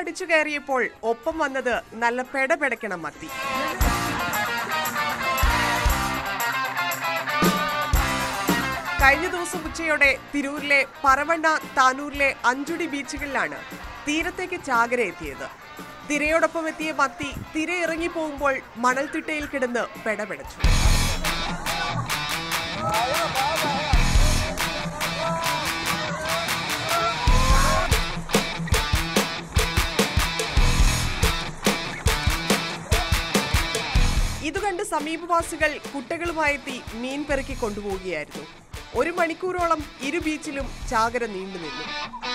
അടിച്ചു കയറിയപ്പോൾ ഒപ്പം വന്നത് നല്ല പെടപെടയ്ക്കണം മത്തി കഴിഞ്ഞ ദിവസം ഉച്ചയോടെ തിരൂരിലെ പറവണ്ണ താനൂരിലെ അഞ്ചുടി ബീച്ചുകളിലാണ് തീരത്തേക്ക് ചാകര എത്തിയത് തിരയോടൊപ്പം എത്തിയ മത്തി തിര ഇറങ്ങി പോകുമ്പോൾ മണൽത്തിട്ടയിൽ കിടന്ന് പെടപെടച്ചു ഇത് കണ്ട് സമീപവാസികൾ കുട്ടകളുമായെത്തി മീൻ പെറുക്കി കൊണ്ടുപോവുകയായിരുന്നു ഒരു മണിക്കൂറോളം ഇരു ബീച്ചിലും ചാകര നീണ്ടുനിന്നു